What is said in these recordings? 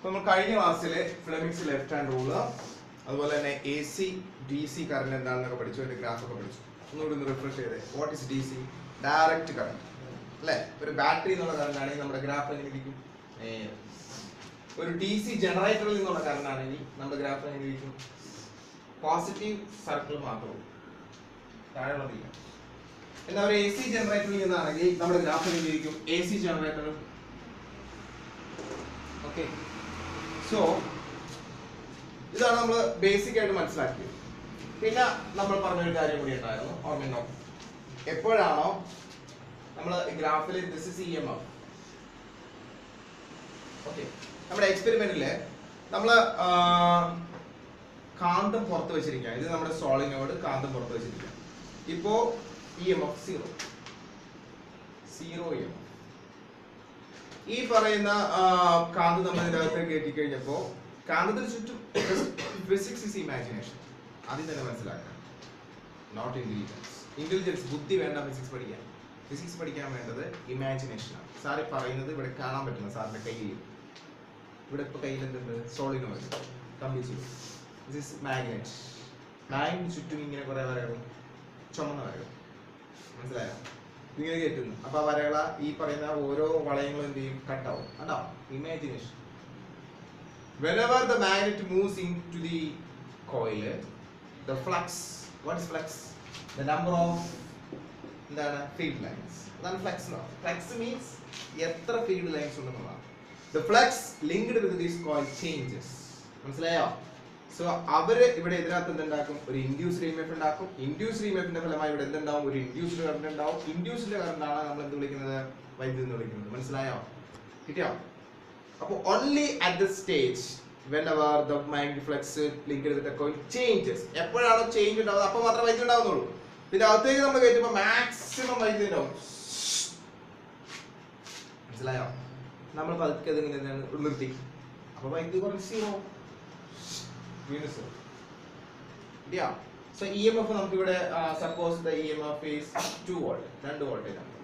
നമ്മൾ കഴിഞ്ഞ ക്ലാസ്സിൽ ഫ്ലെമിക്സ് ലെഫ്റ്റ് ഹാൻഡ് റൂള് അതുപോലെ തന്നെ A C D C current എന്താണെന്നൊക്കെ പഠിച്ചു അതിന്റെ ഗ്രാഫ് ഒക്കെ പഠിച്ചു ഒന്നുകൂടി ഒന്ന് റിഫ്രഷ് ചെയ്തേ what is D C direct current അല്ലേ ഒരു ബാറ്ററി എന്നുള്ള കറണ്ട് ആണെങ്കിൽ നമ്മുടെ ഗ്രാഫ് എങ്ങനെ ഇരിക്കും നേരെ. ഒരു ഡി സി ജനറേറ്ററിൽ നിന്നുള്ള കറണ്ട് ആണെങ്കിൽ നമ്മുടെ ഗ്രാഫ് എങ്ങനെ ഇരിക്കും പോസിറ്റീവ് സർക്കിൾ മാത്രമേ താഴെയുള്ളതില്ല എന്നാൽ ഒരു എ സി ജനറേറ്ററിൽ നിന്നാണെങ്കിൽ നമ്മുടെ ഗ്രാഫ് എങ്ങനെ ഇരിക്കും A C generator okay so ഇതാണ് നമ്മൾ ബേസിക് ആയിട്ട് മനസ്സിലാക്കിയത് പിന്നെ നമ്മൾ പറഞ്ഞൊരു കാര്യം കൂടി ഉണ്ടായിരുന്നു ഓർമ്മയുണ്ടോ എപ്പോഴാണോ നമ്മൾ ഗ്രാഫിൽ this is E M F okay നമ്മുടെ എക്സ്പെരിമെന്റില് നമ്മൾ കാന്തം പുറത്ത് വെച്ചിരിക്കുക ഇത് നമ്മുടെ സോളിനോട് കാന്തം പുറത്ത് വെച്ചിരിക്കുക ഇപ്പോ E M F zero zero E M F ഈ പറയുന്ന ആ, കാന്ത് നമ്മൾ ഇതിനകത്ത് കയറ്റി കഴിഞ്ഞപ്പോ കാന്തത്തിന് ചുറ്റും ഫിസിക്സ് ഇസ് ഇമാജിനേഷൻ ആദ്യം തന്നെ മനസ്സിലാക്കാം നോട്ട് ഇന്റലിജൻസ് ഇന്റലിജൻസ് ബുദ്ധി വേണ്ട ഫിസിക്സ് പഠിക്കാൻ ഫിസിക്സ് പഠിക്കാൻ വേണ്ടത് ഇമാജിനേഷൻ ആണ് സാറ് പറയുന്നത് ഇവിടെ കാണാൻ പറ്റുന്ന സാറിന്റെ കയ്യിൽ ഇവിടെ ഇപ്പൊ കയ്യിൽ എന്തുണ്ട് സോളിനോയിഡ് കമ്പ്യൂസ് ദിസ് ഇസ് മാഗ്നറ്റ് മാഗ്നറ്റ് ചുറ്റും ഇങ്ങനെ കുറെ വരകൾ ചുമന്ന വരകൾ മനസ്സിലായോ ഇങ്ങനെ കയറ്റുന്നു അപ്പൊ ആ വരകള ഈ പറയുന്ന ഓരോ വളയങ്ങളും എന്ത് ചെയ്യും കട്ടാവും കണ്ടോ imagination whenever the magnet moves into the coil the flux what is flux the number of എന്താണ് ഫീൽഡ് ലൈൻസ് അതാണ് ഫ്ലക്സ് ഫ്ലക്സ് മീൻസ് എത്ര ഫീൽഡ് ലൈൻസ് ഉണ്ടെന്നുള്ളതാണ് the flux linked with these coil changes മനസ്സിലായോ സോ അവര് ഇവിടെ ഇതിനകത്ത് എന്തുണ്ടാക്കും ഒരു ഇൻഡ്യൂസ്ഡ് ഇ എഫ് ഉണ്ടാക്കും ഇൻഡ്യൂസ്ഡ് ഇ എഫിന്റെ ഫലമായി ഇവിടെ എന്തുണ്ടാവും ഒരു ഇൻഡ്യൂസ്ഡ് കറണ്ട് ഉണ്ടാവും ഇൻഡ്യൂസ്ഡ് കറണ്ട് ആണ് നമ്മൾ എന്ത് വിളിക്കുന്നത് വൈദ്യുതി എന്ന് വിളിക്കുന്നത് മനസ്സിലായോ കിട്ടിയോ അപ്പൊ only at the stage when our the mind flux link ചെയ്തിട്ട് കോയിൽ ചേഞ്ചസ് എപ്പോഴാണോ ചേഞ്ച് ഉണ്ടാവുന്നത് അപ്പൊ മാത്രമേ വൈദ്യുതി ഉണ്ടാവുന്നുള്ളൂ പിന്നെ അകത്തേക്ക് നമ്മൾ കയറ്റുമ്പോൾ മാക്സിമം വൈദ്യുതി ഉണ്ടാവും മനസ്സിലായോ നമ്മൾ പതുക്കെ അതിങ്ങനെ എന്താണ് നിർത്തി അപ്പൊ വൈദ്യുതി കുറച്ച് സീറോ വീണ്ടും സീറോ ഇല്ല സോ ഇ എം എഫ് നമുക്ക് ഇവിടെ suppose the E M F is two volt രണ്ട് വോൾട്ടേജ് ആണ്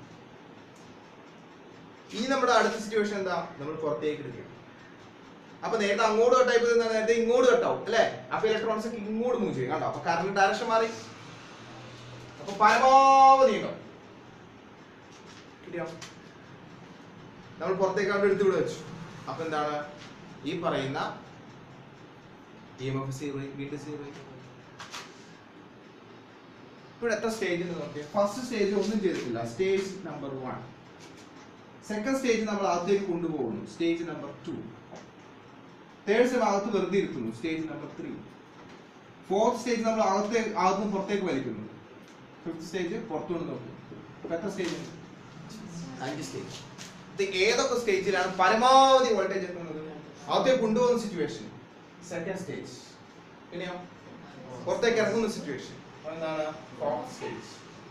ഈ നമ്മുടെ അടുത്ത സിറ്റുവേഷൻ എന്താ നമ്മൾ പുറത്തേക്ക് എടുക്കും അപ്പൊ നേരത്തെ അങ്ങോട്ട് കട്ടായി പോയത് നേരത്തെ ഇങ്ങോട്ട് കട്ടാവും അല്ലേ അപ്പൊ ഇലക്ട്രോൺസ് ഒക്കെ ഇങ്ങോട്ട് മൂവ് ചെയ്യും കണ്ടോ അപ്പൊ കറണ്ട് ഡയറക്ഷൻ മാറി അപ്പൊ പരമാവധി ഉണ്ടാവും കിട്ടിയോ നമ്മൾ പുറത്തേക്ക് അവിടെ എടുത്തു ഇവിടെ വെച്ചു അപ്പൊ എന്താണ് ഈ പറയുന്ന ഇ എം എഫ് സീറോ വീണ്ടും സീറോ ഇവിടെ എത്ര സ്റ്റേജ് നോക്കിയാൽ ഫസ്റ്റ് സ്റ്റേജ് ഒന്നും ചെയ്തിട്ടില്ല stage number one second stage നമ്മൾ അകത്തേക്ക് കൊണ്ടുപോകുന്നു stage number two third stage അകത്ത് വെറുതെ ഇരുത്തുന്നു stage number three fourth stage നമ്മൾ അകത്തേക്ക് അകത്ത് പുറത്തേക്ക് വലിക്കുന്നു ഫിഫ്ത് സ്റ്റേജ് പുറത്തുകൊണ്ട് നോക്കുന്നു അപ്പൊ എത്ര സ്റ്റേജ് അഞ്ച് സ്റ്റേജ് ഇത് ഏതൊക്കെ സ്റ്റേജിലാണ് പരമാവധി വോൾട്ടേജ് എത്തുന്നത് അകത്തേക്ക് കൊണ്ടുപോകുന്ന സിറ്റുവേഷൻ സെക്കൻഡ് സ്റ്റേജ് പിന്നെയോ പുറത്തേക്ക് ഇറങ്ങുന്ന സിറ്റുവേഷൻ എന്താണ് ഫോർത്ത് സ്റ്റേജ്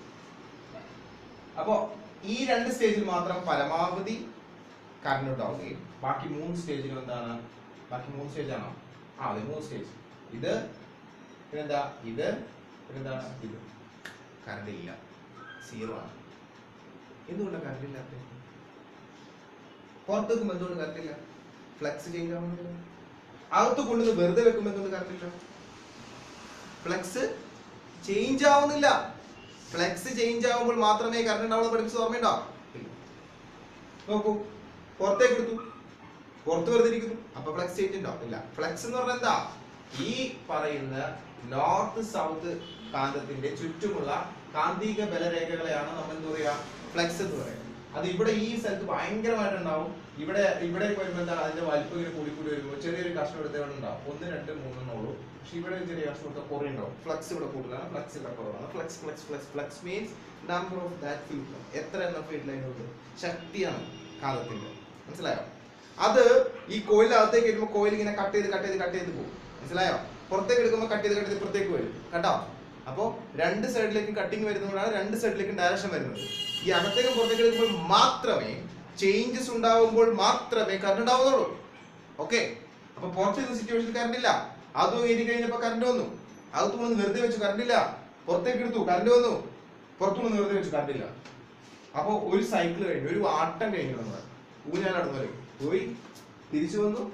അപ്പോ ഈ രണ്ട് സ്റ്റേജിൽ മാത്രം പരമാവധി കറണ്ട് ഉണ്ടാവുകയും ബാക്കി മൂന്ന് സ്റ്റേജിലും എന്താണ് ബാക്കി മൂന്ന് സ്റ്റേജ് ആണോ ആ അതെ മൂന്ന് സ്റ്റേജ് ഇത് പിന്നെന്താ ഇത് പിന്നെന്താണ് ഇത് കറണ്ട് ഇല്ല സീറോ ആണ് എന്തുകൊണ്ടാണ് കറണ്ട് ഇല്ലാത്ത പുറത്ത് വെക്കുമ്പോൾ എന്തുകൊണ്ട് കറണ്ട് ഇല്ല ഫ്ലക്സ് ചേഞ്ച് ആവുന്നില്ല അകത്ത് കൊണ്ടുവന്ന് വെറുതെ വെക്കുമ്പോൾ എന്തുകൊണ്ട് കറണ്ട് ഇല്ല ഫ്ലക്സ് ചേഞ്ച് ആവുന്നില്ല ഫ്ലെക്സ് ചേഞ്ച് ആവുമ്പോൾ മാത്രമേ കറണ്ട് ഉണ്ടാവുള്ളൂ പഠിപ്പിച്ചത് ഓർമ്മയുണ്ടോ ഇല്ല. നോക്കൂ പുറത്തേക്ക് എടുത്തു പുറത്ത് വെറുതെ ഇരിക്കുന്നു അപ്പൊ ഫ്ലെക്സ് ചേഞ്ച് ഉണ്ടോ ഇല്ല ഫ്ലെക്സ് എന്ന് പറഞ്ഞാൽ എന്താ ഈ പറയുന്ന നോർത്ത് സൗത്ത് കാന്തത്തിന്റെ ചുറ്റുമുള്ള കാന്തിക ബലരേഖകളെയാണ് നമ്മൾ എന്താ പറയാ ഫ്ലെക്സ് എന്ന് പറയുന്നത് അത് ഇവിടെ ഈ സ്ഥലത്ത് ഭയങ്കരമായിട്ടുണ്ടാവും ഇവിടെ ഇവിടെ വരുമ്പോൾ എന്താണ് അതിന്റെ വലിപ്പം ഇങ്ങനെ കൂടി കൂടി വരുമ്പോൾ ചെറിയൊരു കഷ്ണം എടുത്ത് ഇവിടെ ഉണ്ടാവും ഒന്ന് രണ്ട് മൂന്നെണ്ണേ ഉള്ളൂ പക്ഷെ ഇവിടെ ഒരു ചെറിയ കഷ്ണം എടുത്താൽ കുറേ ഉണ്ടാവും ഫ്ലക്സ് ഇവിടെ കൂടുതലാണ് ഫ്ലക്സ് ഇവിടെ കുറവാണ് flux flux flux flux means number of that field എത്ര എണ്ണം ഫീൽഡ് ലൈനുണ്ട് ശക്തിയാണ് കാലത്തിന്റെ മനസ്സിലായോ അത് ഈ കോയിലകത്തേക്ക് വരുമ്പോൾ കോയിൽ ഇങ്ങനെ കട്ട് ചെയ്ത് കട്ട് ചെയ്ത് കട്ട് ചെയ്ത് പോകും മനസ്സിലായോ പുറത്തേക്ക് എടുക്കുമ്പോൾ കട്ട് ചെയ്ത് കട്ട് ചെയ്ത് പുറത്തേക്ക് വരും കേട്ടോ അപ്പോൾ രണ്ട് സൈഡിലേക്കും കട്ടിങ് വരുന്നതുകൊണ്ടാണ് രണ്ട് സൈഡിലേക്കും ഡയറക്ഷൻ വരുന്നത് ഈ അകത്തേക്കും പുറത്തേക്ക് എടുക്കുമ്പോൾ മാത്രമേ ചേഞ്ചസ് ഉണ്ടാവുമ്പോൾ മാത്രമേ കറണ്ട് ഉണ്ടാവുന്നുള്ളൂ ഓക്കെ അപ്പൊ പുറത്ത് സിറ്റുവേഷൻ കറണ്ട് ഇല്ല അത് കയറി കഴിഞ്ഞപ്പോ കറണ്ട് വന്നു അകത്ത് വന്ന് വെറുതെ വെച്ചു കറണ്ട് ഇല്ല പുറത്തേക്ക് എടുത്തു കറണ്ട് വന്നു പുറത്തു വന്ന് വെറുതെ വെച്ചു കറണ്ട് ഇല്ല അപ്പൊ ഒരു സൈക്കിൾ കഴിഞ്ഞു ഒരു ആട്ടം കഴിഞ്ഞു നമ്മൾ ഊഞ്ഞാൽ നടന്നു പോയി തിരിച്ചു വന്നു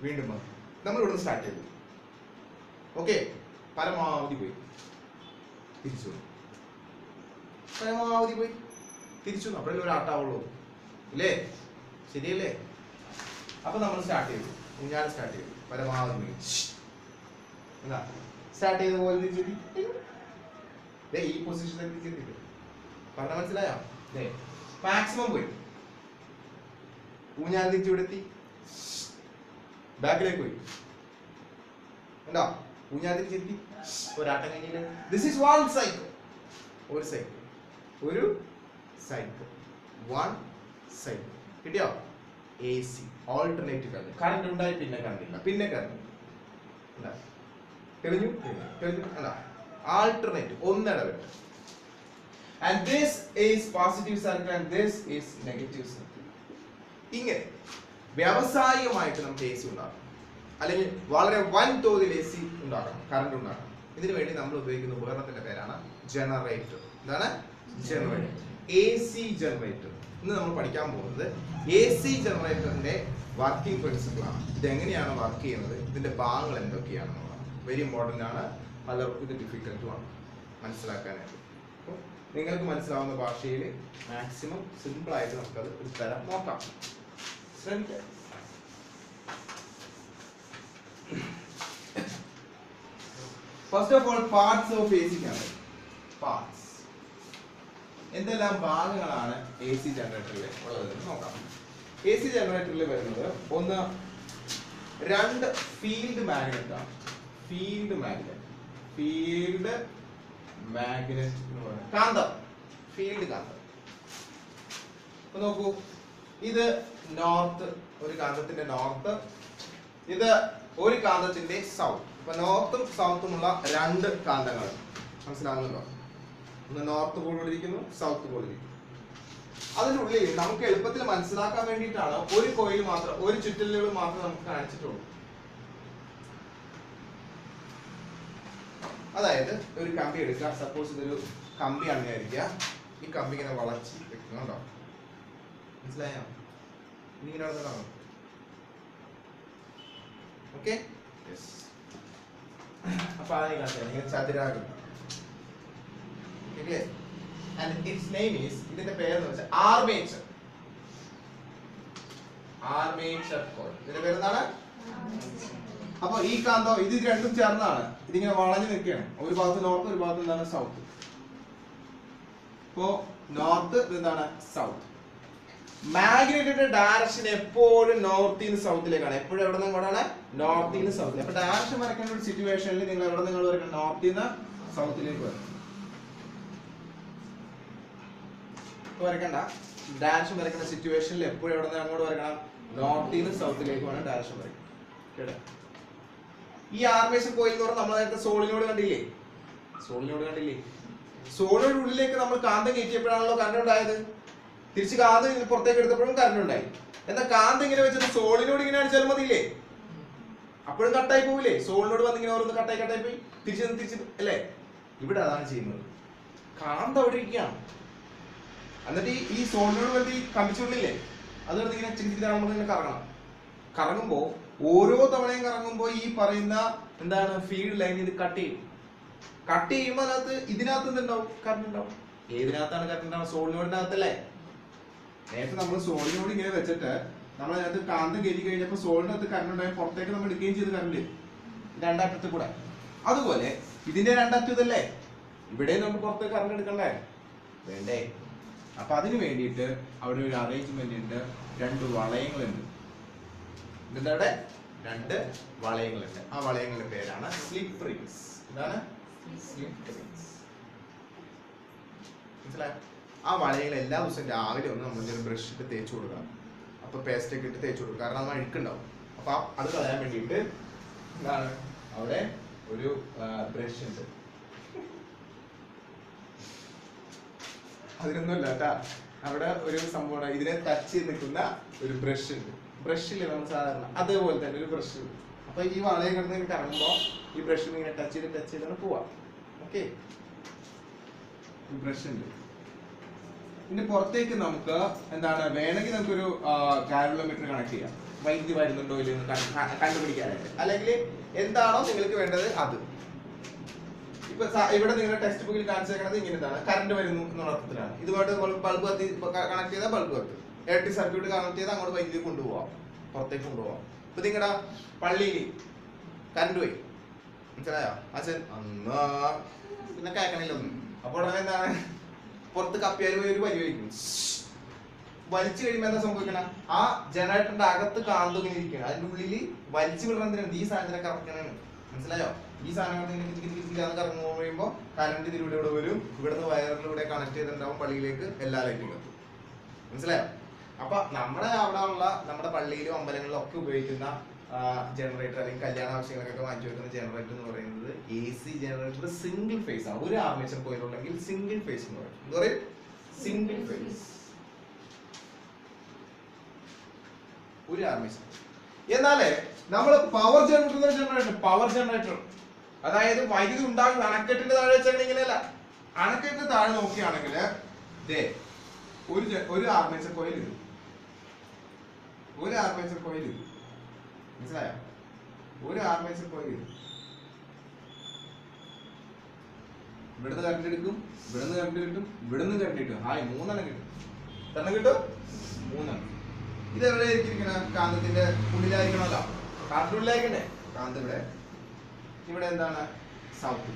വീണ്ടും വന്നു നമ്മൾ ഇവിടുന്ന് സ്റ്റാർട്ട് ചെയ്തു ഓക്കെ പരമാവധി പോയി തിരിച്ചു വന്നു പരമാവധി പോയി തിരിച്ചു വന്നു അപ്പോഴല്ലേ ഒരു ആട്ടാവുള്ളൂ ഇല്ലേ ശരിയല്ലേ അപ്പൊ നമ്മൾ സ്റ്റാർട്ട് ചെയ്തു ഊഞ്ഞാൽ സ്റ്റാർട്ട് ചെയ്തു പരമാവധി പോയി എന്താ സ്റ്റാർട്ട് ചെയ്ത പോലെ തിരിച്ചെത്തി ദേ ഈ പൊസിഷനിൽ തിരിച്ചെത്തില്ലേ പറഞ്ഞ മനസ്സിലായോ ദേ മാക്സിമം പോയി ഊഞ്ഞാൽ തിരിച്ചു വിടെത്തി ബാക്കിലേക്ക് പോയി ഉണ്ടോ ഊഞ്ഞാൽ തിരിച്ചെത്തി ഒരാട്ടം കഴിഞ്ഞില്ല ദിസ് ഈസ് വൺ സൈക്കിൾ ഒരു സൈക്കിൾ ഒരു സൈക്കിൾ വൺ സൈക്കിൾ കിട്ടിയോ A C alternative current current ഉണ്ടായി പിന്നെ കറണ്ടില്ല പിന്നെ കറണ്ട് എന്താ തെളിഞ്ഞു തെളിഞ്ഞു അല്ല ആൾട്ടർനേറ്റീവ് ഒന്നിടവിട്ട് and this is positive circle and this is negative circle ഇങ്ങനെ വ്യാവസായികമായിട്ട് നമുക്ക് എ സി ഉണ്ടാക്കണം അല്ലെങ്കിൽ വളരെ വൻ തോതിൽ എ സി ഉണ്ടാക്കണം കറണ്ട് ഉണ്ടാക്കണം ഇതിനു വേണ്ടി നമ്മൾ ഉപയോഗിക്കുന്ന ഉപകരണത്തിന്റെ പേരാണ് ജനറേറ്റർ എന്താണ് ജനറേറ്റർ എ സി ജനറേറ്റർ ഇന്ന് നമ്മൾ പഠിക്കാൻ പോകുന്നത് എ സി ജനറേറ്ററിന്റെ വർക്കിംഗ് പ്രിൻസിപ്പിൾ ആണ് ഇതെങ്ങനെയാണ് വർക്ക് ചെയ്യുന്നത് ഇതിന്റെ ഭാഗങ്ങൾ എന്തൊക്കെയാണെന്നുള്ളതാണ് വെരി ഇമ്പോർട്ടന്റ് ആണ് പലർക്കും ഇത് ഡിഫിക്കൽട്ടുമാണ് മനസ്സിലാക്കാനായിട്ട് അപ്പോൾ നിങ്ങൾക്ക് മനസ്സിലാവുന്ന ഭാഷയിൽ മാക്സിമം സിമ്പിൾ ആയിട്ട് നമുക്കത് ഉത്തരം നോക്കാം ശ്രമിക്കാം first of all parts of A C generator parts എന്തെല്ലാം ഭാഗങ്ങളാണ് എ സി ജനറേറ്ററിൽ ഉള്ളതെന്ന് നോക്കാം എ സി ജനറേറ്ററിൽ വരുന്നത് ഒന്ന് രണ്ട് ഫീൽഡ് മാഗ്നറ്റ് ആണ് ഫീൽഡ് മാഗ്നറ്റ് ഫീൽഡ് മാഗ്നറ്റ് എന്ന് പറയുന്നത് കാന്തം ഫീൽഡ് കാന്തം അപ്പൊ നോക്കൂ ഇത് നോർത്ത് ഒരു കാന്തത്തിന്റെ നോർത്ത് ഇത് ഒരു കാന്തത്തിന്റെ സൗത്ത് അപ്പൊ നോർത്തും സൗത്തുമുള്ള രണ്ട് കാന്തങ്ങൾ മനസ്സിലാവുന്നുണ്ടോ ഒന്ന് നോർത്ത് പോളിരിക്കുന്നു സൗത്ത് പോളിരിക്കുന്നു അതിനുള്ളിൽ നമുക്ക് എളുപ്പത്തിൽ മനസ്സിലാക്കാൻ വേണ്ടിയിട്ടാണ് ഒരു കോയിൽ മാത്രം ഒരു ചുറ്റലുകൾ മാത്രം നമുക്ക് കാണിച്ചിട്ടുള്ളൂ അതായത് ഒരു കമ്പി എടുക്കുക സപ്പോസ് ഇതൊരു കമ്പിയാണെന്ന് വിചാരിക്കുക ഈ കമ്പി ഇങ്ങനെ വളച്ച് വെക്കുന്നുണ്ടോ മനസ്സിലായോ ഇനി ഇങ്ങനെ നടന്ന് കാണും ഓക്കെ അപ്പൊ അതിനെ കാണിച്ചാൽ ഇങ്ങനെ ചതുരാകൃതി okay and its name is ഇതിന്റെ പേരെന്ന് വെച്ചാൽ ആർമേച്ചർ ആർമേച്ചർ കോയിൽ ഇതിന്റെ പേരെന്താണ് അപ്പൊ ഈ കാന്തം ഇത് രണ്ടും ചേർന്നാണ് ഇതിങ്ങനെ വളഞ്ഞു നിൽക്കുകയാണ് ഒരു ഭാഗത്ത് നോർത്ത് ഒരു ഭാഗത്ത് എന്താണ് സൗത്ത് ഇപ്പോ നോർത്ത് എന്താണ് സൗത്ത് മാഗ്നറ്റിന്റെ ഡയറക്ഷൻ എപ്പോഴും നോർത്തിൽ നിന്ന് സൗത്തിലേക്കാണ് എപ്പോഴും എവിടെ നിന്ന് എങ്ങോട്ടാണ് നോർത്തിൽ നിന്ന് സൗത്തിൽ അപ്പൊ ഡയറക്ഷൻ വരയ്ക്കേണ്ട ഒരു സിറ്റുവേഷനിൽ നിങ്ങൾ എവിടെ നിങ്ങൾ വരയ്ക്കണം നോർത്തിൽ നിന്ന് സൗത്തിലേക്ക് വരണം ഇപ്പൊ വരയ്ക്കണ്ട ഡയറക്ഷൻ വരയ്ക്കുന്ന സിറ്റുവേഷനിൽ എപ്പോഴും എവിടെ നിന്ന് അങ്ങോട്ട് വരയ്ക്കണം നോർത്തിൽ നിന്ന് സൗത്തിലേക്ക് വേണം ഡയറക്ഷൻ വരയ്ക്കണം കേട്ടോ ഈ ആർമേഷൻ കോയിൽ എന്ന് പറഞ്ഞാൽ നമ്മൾ നേരത്തെ സോളിനോട് കണ്ടില്ലേ സോളിനോട് കണ്ടില്ലേ സോളിനോട് ഉള്ളിലേക്ക് നമ്മൾ കാന്തം കയറ്റിയപ്പോഴാണല്ലോ കറണ്ട് ഉണ്ടായത് തിരിച്ച് കാന്തം ഇങ്ങനെ പുറത്തേക്ക് എടുത്തപ്പോഴും കറണ്ട് ഉണ്ടായി എന്നാൽ കാന്തം ഇങ്ങനെ വെച്ചിട്ട് സോളിനോട് ഇങ്ങനെ അടിച്ചാൽ മതിയില്ലേ അപ്പോഴും കട്ടായി പോവില്ലേ സോളിനോട് വന്ന് ഇങ്ങനെ ഓരോന്ന് കട്ടായി കട്ടായി പോയി തിരിച്ച് വന്ന് തിരിച്ച് അല്ലേ ഇവിടെ അതാണ് ചെയ്യുന്നത് കാന്തം അവിടെ ഇരിക്കുകയാണ് എന്നിട്ട് ഈ ഈ സോളിനോട് വന്ന് ഈ കമ്പിച്ചുള്ളില്ലേ അത് വന്ന് ഇങ്ങനെ ചിന്തി നമ്മൾ ഇങ്ങനെ കറങ്ങണം കറങ്ങുമ്പോ ഓരോ തവണയും കറങ്ങുമ്പോ ഈ പറയുന്ന എന്താണ് ഫീൽഡ് ലൈൻ ഇത് കട്ട് ചെയ്യും കട്ട് ചെയ്യുമ്പോൾ അതിനകത്ത് ഇതിനകത്ത് എന്തുണ്ടാവും കറണ്ട് ഉണ്ടാവും ഏതിനകത്താണ് കറണ്ട് ഉണ്ടാവും സോളിനോടിനകത്തല്ലേ നേരത്തെ നമ്മൾ സോളിനോട് ഇങ്ങനെ വെച്ചിട്ട് നമ്മൾ അതിനകത്ത് കാന്തം കയറ്റി കഴിഞ്ഞപ്പോൾ സോളിനകത്ത് കറണ്ട് ഉണ്ടായി പുറത്തേക്ക് നമ്മൾ എടുക്കുകയും ചെയ്ത് കറണ്ട് രണ്ടറ്റത്ത് കൂടെ അതുപോലെ ഇതിന്റെ രണ്ടറ്റം ഇതല്ലേ ഇവിടെ നമുക്ക് പുറത്തേക്ക് കറണ്ട് എടുക്കണ്ടേ വേണ്ടേ അപ്പൊ അതിന് വേണ്ടിയിട്ട് അവിടെ ഒരു അറേഞ്ച്മെന്റ് ഉണ്ട് രണ്ട് വളയങ്ങളുണ്ട് ഇതിന്റെ അവിടെ രണ്ട് വളയങ്ങളുണ്ട് ആ വളയങ്ങളുടെ പേരാണ് സ്ലിപ്പ് റിങ്സ് എന്താണ് സ്ലിപ്പ് റിങ്സ് മനസ്സിലായോ ആ വളയങ്ങൾ എല്ലാ ദിവസവും രാവിലെ ഒന്ന് നമ്മൾ ബ്രഷ് ഇട്ട് തേച്ച് കൊടുക്കണം അപ്പൊ പേസ്റ്റ് ഒക്കെ ഇട്ട് തേച്ച് കൊടുക്കും കാരണം അത് അഴുക്കുണ്ടാവും അപ്പൊ ആ- അത് കളയാൻ വേണ്ടിയിട്ട് എന്താണ് അവിടെ ഒരു ബ്രഷ് ഉണ്ട് അതിനൊന്നുമല്ല കേട്ടാ അവിടെ ഒരു സംഭവം ഇതിനെ ടച്ച് ചെയ്ത് നിൽക്കുന്ന ഒരു ബ്രഷ് ഉണ്ട് ബ്രഷില്ലേ നമ്മൾ സാധാരണ അതേപോലെ തന്നെ ഒരു ബ്രഷ് അപ്പൊ ഈ വളയം കിടന്ന് ഇങ്ങനെ കറങ്ങുമ്പോ ഈ ബ്രഷ് ഇങ്ങനെ ടച്ച് ചെയ്ത് ടച്ച് ചെയ്താണ് പോവാ ഓക്കെ ബ്രഷ് ഉണ്ട് ഇനി പുറത്തേക്ക് നമുക്ക് എന്താണ് വേണമെങ്കിൽ നമുക്കൊരു കാരോമീറ്റർ കണക്ട് ചെയ്യാം വൈദ്യുതി വരുന്നുണ്ടോ ഇല്ലയോ എന്ന് കണ്ട് ക- കണ്ടുപിടിക്കാനായിട്ട് അല്ലെങ്കിൽ എന്താണോ നിങ്ങൾക്ക് വേണ്ടത് അത് ഇപ്പൊ സ- ഇവിടെ നിങ്ങളുടെ ടെക്സ്റ്റ് ബുക്കിൽ കാണിച്ചേക്കുന്നത് ഇങ്ങനത്താണ് കറണ്ട് വരുന്നു എന്നുള്ള അർത്ഥത്തിലാണ് ഇതുമായിട്ട് നമ്മൾ ബൾബ് കത്തി കണക്ട് ചെയ്താൽ ബൾബ് കത്തും ഇലക്ട്രിക് സർക്യൂട്ട് കണക്ട് ചെയ്താൽ അങ്ങോട്ട് വൈദ്യുതി കൊണ്ടുപോവാം പുറത്തേക്ക് കൊണ്ടുപോവാം ഇപ്പൊ നിങ്ങളുടെ പള്ളിയിൽ കറണ്ട് പോയി മനസ്സിലായോ അച്ഛൻ അന്നാ പിന്നെ കേൾക്കണില്ലൊന്നും അപ്പോൾ ഉടനെ എന്താണ് പുറത്ത് കപ്പിയാൽ പോയി ഒരു വലി വയ്ക്കും വലിച്ചു കഴിയുമ്പോൾ എന്താ സംഭവിക്കണ ആ ജനറേറ്ററിന്റെ അകത്ത് കാന്ത് ഇങ്ങനെ ഇരിക്കണം അതിന്റെ ഉള്ളിൽ വലിച്ചു വിടണതിനാണ് ഈ സാധനത്തിനെ കറക്കണാണ് മനസ്സിലായോ ഈ സാധനങ്ങൾ ഇങ്ങനെ കിറ്റി കിറ്റി കിറ്റി അത് കറങ്ങി കഴിയുമ്പോൾ കറണ്ട് ഇതിലൂടെ ഇവിടെ വരും ഇവിടുന്ന് വയറിലൂടെ കണക്ട് ചെയ്തിട്ടുണ്ടാവും പള്ളിയിലേക്ക് എല്ലാ ലൈറ്റും കത്തും മനസ്സിലായോ അപ്പൊ നമ്മുടെ അവിടെ ഉള്ള നമ്മുടെ പള്ളിയിലും അമ്പലങ്ങളിലും ഒക്കെ ഉപയോഗിക്കുന്ന ജനറേറ്റർ അല്ലെങ്കിൽ കല്യാണ ആവശ്യങ്ങൾക്കൊക്കെ മാറ്റി വെക്കുന്ന ജനറേറ്റർ എന്ന് പറയുന്നത് A C generator single phase ആണ് ഒരു ആർമേച്ചർ കോയിലുണ്ടെങ്കിൽ സിംഗിൾ ഫേസ് എന്ന് പറയും എന്താ പറയും സിംഗിൾ ഫേസ് ഒരു ആർമേച്ചർ എന്നാലേ നമ്മൾ power generator generator power generator അതായത് വൈദ്യുതി ഉണ്ടാകുന്ന അണക്കെട്ടിന്റെ താഴെ വെച്ചാൽ ഇങ്ങനെയല്ല അണക്കെട്ടിന് താഴെ നോക്കുകയാണെങ്കിൽ ദേ ഒരു ജ- ഒരു ആർമേച്ചർ കോയിൽ ഇത് ഒരു ആർമേച്ചർ കോയിൽ ഇത് മനസ്സിലായോ ഒരു ആർമേച്ചർ കോയിൽ ഇത് ഇവിടുന്ന് കറണ്ട് എടുക്കും ഇവിടുന്ന് കറണ്ട് കിട്ടും ഇവിടുന്ന് കറണ്ട് കിട്ടും ഹായ് മൂന്നെണ്ണം കിട്ടും എണ്ണം കിട്ടും മൂന്നെണ്ണം ഇത് എവിടെ ഇരിക്കുന്ന കാന്തത്തിന്റെ ഉള്ളിലായിരിക്കണമല്ലോ കാന്തിന്റെ ഉള്ളിലായിരിക്കണ്ടേ കാന്ത് ഇവിടെ ഇവിടെ എന്താണ് സൗത്ത്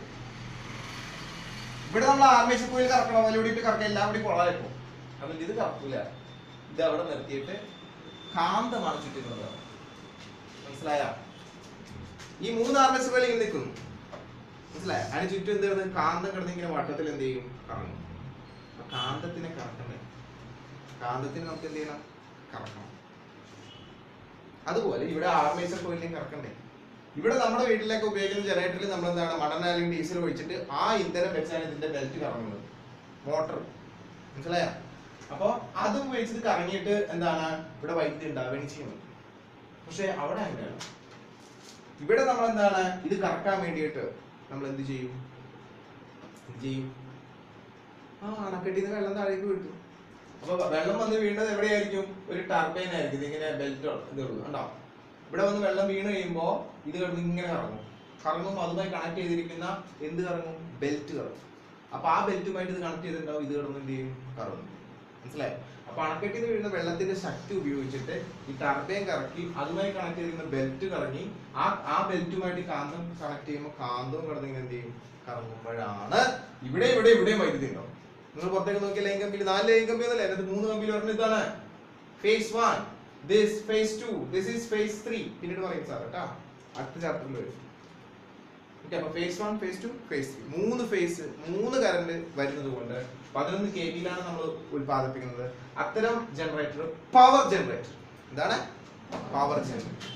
ഇവിടെ നമ്മൾ ആർമേച്ചർ കോയിൽ കറക്കണം അതിൽ ഇവിടെ കറക്കാം എല്ലാം കൂടി കൊള്ളാലിപ്പോ അതുകൊണ്ട് ഇത് കറക്കൂല ഇത് അവിടെ നിർത്തിയിട്ട് കാന്തമാണ് ചുറ്റുന്നത് മനസ്സിലായോ ഈ മൂന്ന് ആർമേച്ചർ കോയിൽ ഇങ്ങനെ നിൽക്കുന്നു മനസ്സിലായോ അതിന് ചുറ്റും എന്ത് ചെയ്യുന്നത് കാന്തം കിടന്ന് ഇങ്ങനെ വട്ടത്തിൽ എന്ത് ചെയ്യും കറങ്ങും അപ്പൊ കാന്തത്തിനെ കറക്കണ്ടേ കാന്തത്തിന് നമുക്ക് എന്ത് ചെയ്യണം കറക്കണം അതുപോലെ ഇവിടെ ആർമേച്ചർ കോയിലിനെയും കറക്കണ്ടേ ഇവിടെ നമ്മുടെ വീട്ടിലേക്ക് ഉപയോഗിക്കുന്ന ജനറേറ്ററിൽ നമ്മൾ എന്താണ് മണ്ണെണ്ണ അല്ലെങ്കിൽ ഡീസൽ ഒഴിച്ചിട്ട് ആ ഇന്ധനം വെച്ചാണ് ഇതിന്റെ ബെൽറ്റ് കറങ്ങുന്നത് മോട്ടർ മനസ്സിലായോ അപ്പൊ അത് ഉപയോഗിച്ചിട്ട് കറങ്ങിയിട്ട് എന്താണ് ഇവിടെ വൈദ്യുതി ഉണ്ടാവുകയും ചെയ്യുന്നത് പക്ഷെ അവിടെ അങ്ങനെയല്ല ഇവിടെ നമ്മൾ എന്താണ് ഇത് കറക്കാൻ വേണ്ടിയിട്ട് നമ്മൾ എന്ത് ചെയ്യും എന്ത് ചെയ്യും ആ അണക്കെട്ടിൽ നിന്ന് വെള്ളം താഴേക്ക് വിട്ടു അപ്പൊ വെള്ളം വന്ന് വീണത് എവിടെയായിരിക്കും ഒരു ടർബൈൻ ആയിരിക്കും ഇതിങ്ങനെ ബെൽറ്റ് ഇതുള്ളൂ കണ്ടോ ഇവിടെ വന്ന് വെള്ളം വീണ് കഴിയുമ്പോ ഇത് കിടന്ന് ഇങ്ങനെ കറങ്ങും കറങ്ങുമ്പോൾ അതുമായി കണക്ട് ചെയ്തിരിക്കുന്ന എന്ത് കറങ്ങും ബെൽറ്റ് കറങ്ങും അപ്പൊ ആ ബെൽറ്റുമായിട്ട് ഇത് കണക്ട് ചെയ്തിട്ടുണ്ടാവും ഇത് കിടന്ന് എന്ത് ചെയ്യും കറങ്ങും മനസ്സിലായോ അപ്പൊ അണക്കെട്ടിൽ നിന്ന് വീഴുന്ന വെള്ളത്തിന്റെ ശക്തി ഉപയോഗിച്ചിട്ട് ഈ ടർബൈൻ കറക്കി അതുമായി കണക്ട് ചെയ്തിരിക്കുന്ന ബെൽറ്റ് കറങ്ങി ആ ആ ബെൽറ്റുമായിട്ട് കാന്തം കണക്ട് ചെയ്യുമ്പോൾ കാന്തവും കിടന്ന് ഇങ്ങനെ എന്ത് ചെയ്യും കറങ്ങുമ്പോഴാണ് ഇവിടെ ഇവിടെ ഇവിടെയും വൈദ്യുതി ഉണ്ടാവും നിങ്ങൾ പുറത്തേക്ക് നോക്കിയ ലൈൻ കമ്പിയിൽ നാല് ലൈൻ കമ്പി ഒന്നല്ലേ അതിനകത്ത് മൂന്ന് കമ്പിയിൽ പറഞ്ഞ ഇതാണ് phase one this phase two this is phase three പിന്നീട് പറയും സാർ കേട്ടാ അടുത്ത ചാപ്റ്ററിൽ വരും ഓക്കെ അപ്പൊ phase one phase two phase three മൂന്ന് ഫേസ് മൂന്ന് കറണ്ട് വരുന്നത് കൊണ്ട് പതിനൊന്ന് കെ വിയിലാണ് നമ്മൾ ഉത്പാദിപ്പിക്കുന്നത് അത്തരം ജനറേറ്റർ പവർ ജനറേറ്റർ എന്താണ് പവർ ജനറേറ്റർ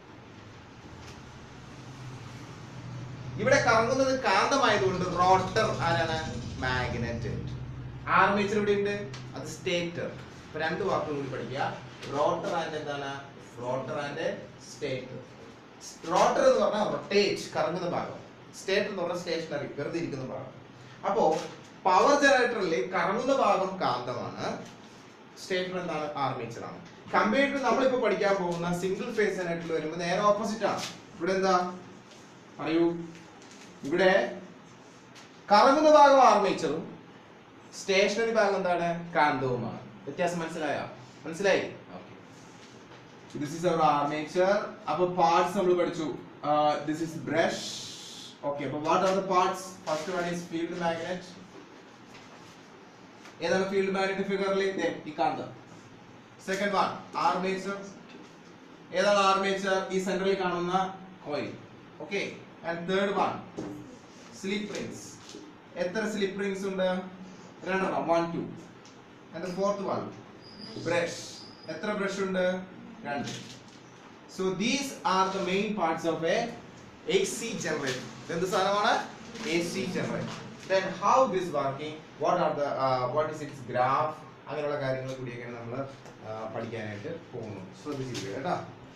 ഇവിടെ കറങ്ങുന്നത് കാന്തമായതുകൊണ്ട് റോട്ടർ ആരാണ് മാഗ്നറ്റ് ആർമേച്ചർ ഇവിടെ ഉണ്ട് അത് സ്റ്റേറ്റർ ഇപ്പൊ രണ്ട് വാക്കുകൾ കൂടി പഠിക്കുക റോട്ടർ ആൻഡ് എന്താണ് റോട്ടർ ആൻഡ് സ്റ്റേറ്റർ റോട്ടർ എന്ന് പറഞ്ഞാൽ റൊട്ടേറ്റ് കറങ്ങുന്ന ഭാഗം സ്റ്റേറ്റർ എന്ന് പറഞ്ഞാൽ സ്റ്റേഷനറി വെറുതെ ഇരിക്കുന്ന ഭാഗം അപ്പോ പവർ ജനറേറ്ററിൽ കറങ്ങുന്ന ഭാഗം കാന്തമാണ് സ്റ്റേറ്റർ എന്താണ് ആർമേച്ചർ ആണ് കമ്പയർഡ് ടു നമ്മളിപ്പോ പഠിക്കാൻ പോകുന്ന സിംഗിൾ ഫേസ് ജനറേറ്ററിൽ വരുമ്പോൾ നേരെ ഓപ്പോസിറ്റ് ആണ് ഇവിടെ എന്താ പറയൂ ഇവിടെ കറങ്ങുന്ന ഭാഗം ആർമേച്ചറും സ്റ്റേഷനറി ഭാഗം എന്താണ് കാന്തവുമാണ് വ്യത്യാസം മനസ്സിലായോ മനസ്സിലായി ദിസ് ഇസ് അവർ ആർമേച്ചർ അപ്പൊ പാർട്സ് നമ്മൾ പഠിച്ചു ദിസ് ഇസ് ബ്രഷ് ഓക്കെ അപ്പൊ what are the parts first one is field magnet ഏതാണ് ഫീൽഡ് മാഗ്നറ്റ് ഫിഗറിൽ ഈ കാന്തം സെക്കൻഡ് വൺ ആർമേച്ചർ ഏതാണ് ആർമേച്ചർ ഈ സെന്ററിൽ കാണുന്ന coil okay and third one slip rings എത്ര സ്ലിപ്പ് റിംഗ്സ് ഉണ്ട് രണ്ടെണ്ണം one two and fourth one brush എത്ര ബ്രഷ് ഉണ്ട് രണ്ട് so these are the main parts of A A C generator എന്ത് സാധനമാണ് A C generator then how this working what are the what is it's graph അങ്ങനെയുള്ള കാര്യങ്ങൾ കൂടിയൊക്കെയാണ് നമ്മൾ പഠിക്കാനായിട്ട് പോകുന്നു ശ്രദ്ധിച്ചിരിക്കുക കേട്ടോ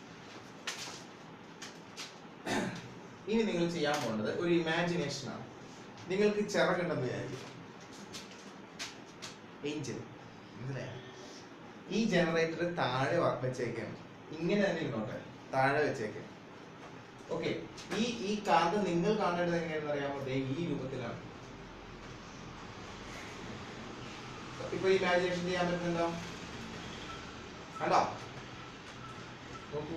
ഇനി നിങ്ങൾ ചെയ്യാൻ പോകുന്നത് ഒരു ഇമാജിനേഷൻ ആണ് നിങ്ങൾക്ക് ചിറകുണ്ടെന്ന് വിചാരിക്കും ഏഞ്ചൽ മനസ്സിലായോ ഈ ജനറേറ്റർ താഴെ വ- വെച്ചേക്കാണ് ഇങ്ങനെ തന്നെ ഇരുന്നോട്ടെ താഴെ വെച്ചേക്കാം ഓക്കെ ഈ ഈ കാന്ത് നിങ്ങൾ കാണേണ്ടത് എങ്ങനെയാണെന്ന് അറിയാമോ ദേ ഈ രൂപത്തിലാണ് ഇപ്പൊ ഇമാജിനേഷൻ ചെയ്യാൻ പറ്റുന്നുണ്ടോ കണ്ടോ നോക്കൂ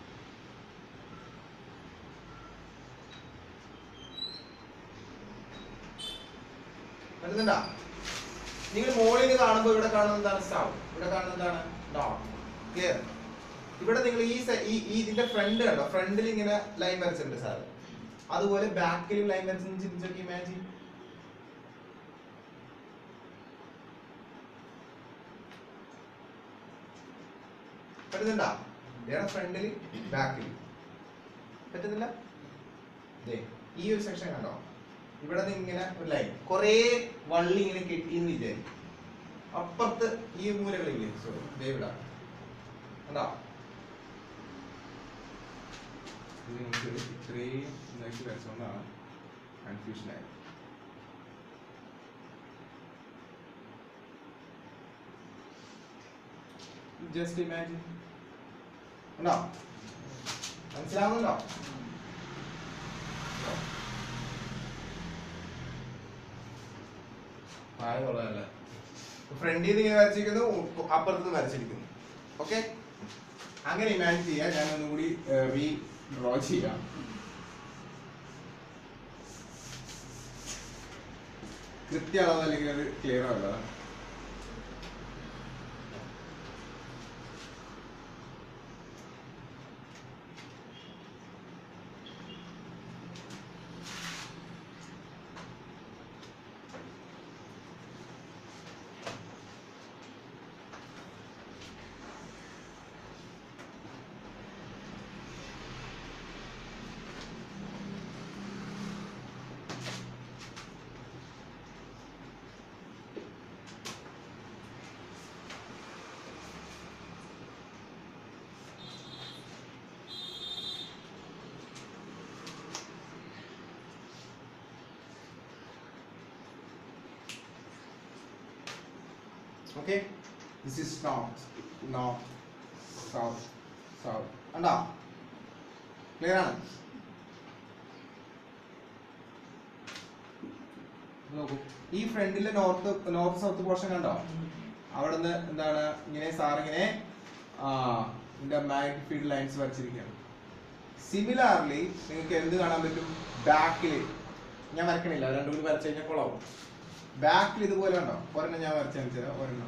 പറ്റുന്നുണ്ടോ നിങ്ങൾ മോളിൽ നിന്ന് കാണുമ്പോൾ ഇവിടെ കാണുന്നത് എന്താണ് സൗണ്ട് ഇവിടെ കാണുന്നത് എന്താണ് നോട്ട് ക്ലിയർ ഇവിടെ നിങ്ങൾ ഈ സെ- ഈ ഈ ഇതിന്റെ ഫ്രണ്ട് കണ്ടോ ഫ്രണ്ടിൽ ഇങ്ങനെ ലൈൻ വരച്ചിട്ടുണ്ട് സാർ അതുപോലെ ബാക്കിലും ലൈൻ വരച്ചെന്ന് ചിന്തിച്ചൊക്കെ ഇമാജിൻ പറ്റുന്നുണ്ടോ ഇതാണ് ഫ്രണ്ടിൽ ബാക്കിൽ പറ്റുന്നില്ല ദേ, ഈ ഒരു സെക്ഷൻ കണ്ടോ ഇവിടെ നിന്ന് ഇങ്ങനെ ഒരു ലൈൻ കുറേ വള്ളി ഇങ്ങനെ കെട്ടിയെന്ന് വിചാരിക്കും അപ്പുറത്ത് ഈ മൂലകളില്ലേ സോറി ദേവിട കണ്ടോ ഇത് നിങ്ങൾക്ക് ഇത്രയും ഇതാക്കി വരച്ചുകൊണ്ടാണ് കൺഫ്യൂഷൻ ആയത് ജസ്റ്റ് ഇമാജിൻ ഉണ്ടോ മനസ്സിലാവുന്നുണ്ടോ ആയ കൊള്ളാല്ലേ ഫ്രണ്ടിൽ നിന്ന് ഇങ്ങനെ വരച്ചിരിക്കുന്നു അപ്പുറത്ത് നിന്ന് വരച്ചിരിക്കുന്നു ഓക്കെ അങ്ങനെ ഇമാജിൻ ചെയ്യാം ഞാൻ ഒന്നും കൂടി റീ ഡ്രോ ചെയ്യാം കൃത്യ അളവ് അല്ലെങ്കിൽ അത് ക്ലിയർ ആവില്ല okay this is north north south south കണ്ടോ ക്ലിയർ ആണ് നോക്കൂ ഈ ഫ്രണ്ടിലെ നോർത്ത് നോർത്ത് സൗത്ത് പോർഷൻ കണ്ടോ അവിടെ നിന്ന് എന്താണ് ഇങ്ങനെ സാർ ഇങ്ങനെ ആ ഇതിന്റെ മാഗ്നറ്റിക് ഫീൽഡ് ലൈൻസ് വരച്ചിരിക്കുകയാണ് സിമിലാർലി നിങ്ങൾക്ക് എന്ത് കാണാൻ പറ്റും ബാക്കിൽ ഞാൻ വരക്കണില്ല രണ്ടു കൂടി വരച്ചു കഴിഞ്ഞാൽ കുളവും ബാക്കിൽ ഇതുപോലെ ഉണ്ടോ ഒരെണ്ണം ഞാൻ വരച്ചു കാണിച്ചത് ഒരെണ്ണം